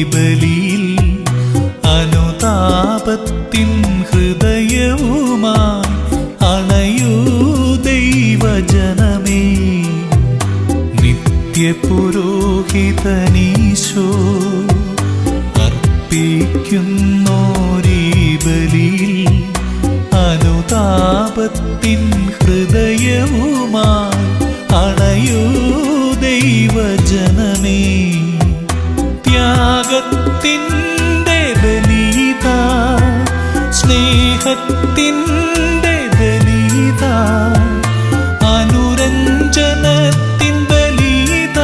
ബലിയിൽ അനുതാപത്തിൻ ഹൃദയവുമായി അണയൂ ദൈവജനമേ നിത്യപുരോഹിതനീശോ അർപ്പിക്കുന്നോരീ ബലിയിൽ അനുതാപത്തിൻ ഹൃദയവുമായി അണയൂ ദൈവജനമേ ത്യാഗത്തിൻ്റെ ബലിത സ്നേഹത്തിൻ്റെ ബലിത അനുരഞ്ജനത്തിൻ ബലിത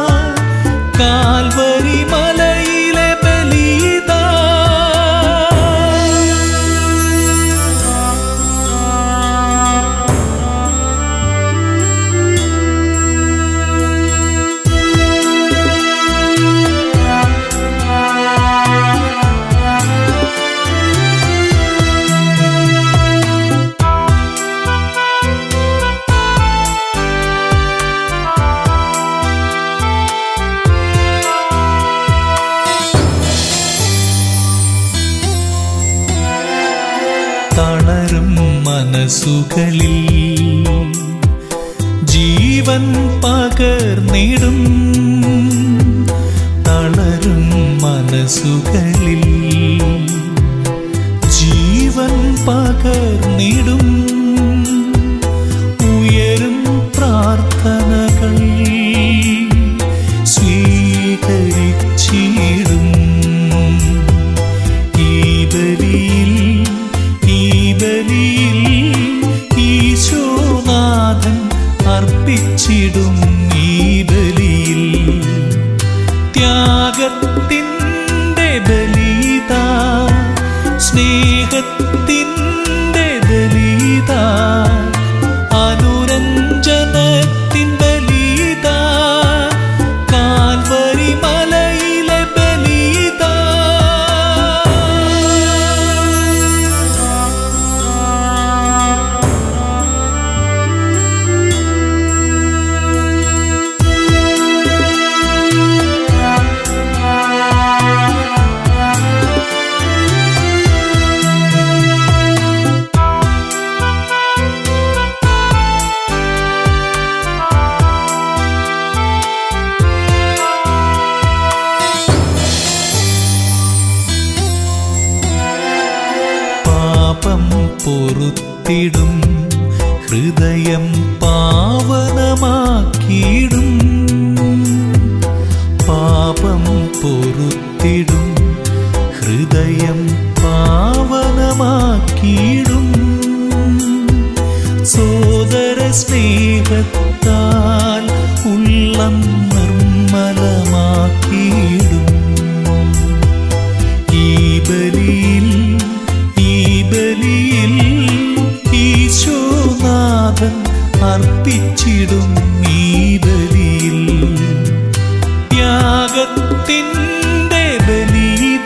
കാൽവരി മലയിലെ ബലിത തളരും മനസ്സുകളിൽ ജീവൻ പകർന്നിടും തളരും മനസ്സുകളിൽ ജീവൻ പകർന്നിടും ഉയരും പ്രാർത്ഥനകൾ സ്വീകരിച്ചിടും ഈ ബലിയിൽ ഈ ബലിയിൽ ഈശോനാഥൻ അർപ്പിച്ചിടും ഈ ബലിയിൽ ത്യാഗത്തിൻ്റെ ബലിത സ്നേഹത്തിൻ്റെ ബലിത അനുരഞ്ജനത്തിൻ ബലിത കാൽവരി മലയിലെ ബലിത പാപം പൊറുത്തിടും ഹൃദയം പാവനമാക്കിയിടും പാപം പൊറുത്തിടും ഹൃദയം പാവനമാക്കിയിടും സോദര സ്നേഹത്താൽ ഉള്ളം നിർമ്മലമാക്കിയിടും ഈ ബലിയിൽ ഈ ബലിയിൽ ഈശോനാഥൻ അർപ്പിച്ചിടും ഈ ബലിയിൽ ത്യാഗത്തിൻ്റെ ബലിത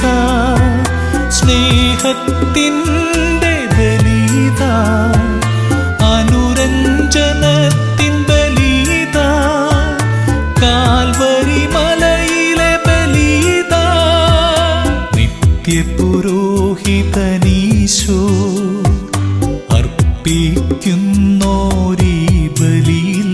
സ്നേഹത്തിൻ്റെ ബലിത അനുരഞ്ജനത്തിൻ ബലിത കാൽവരി മലയിലെ ബലിത നിത്യപുരോഹിതനീശോ അർപ്പിക്കുന്നോരീ ബലിയിൽ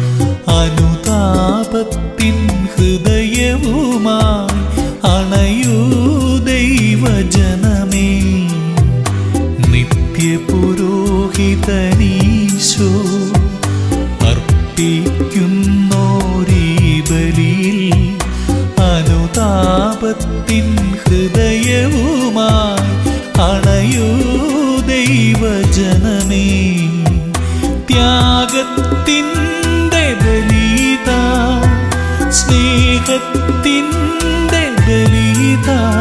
അനുതാപത്തിൻ ഹൃദയവുമായി അണയൂ ദൈവജനമേ നിത്യപുരോഹിതനീശോ അർപ്പിക്കുന്നോരീ ബലിയിൽ അനുതാപത്തിൻ ഹൃദയവുമായി അണയൂ ദൈവജനമേ ത്യാഗത്തിൻ്റെ ബലിത സ്നേഹത്തിൻ്റെ ബലിത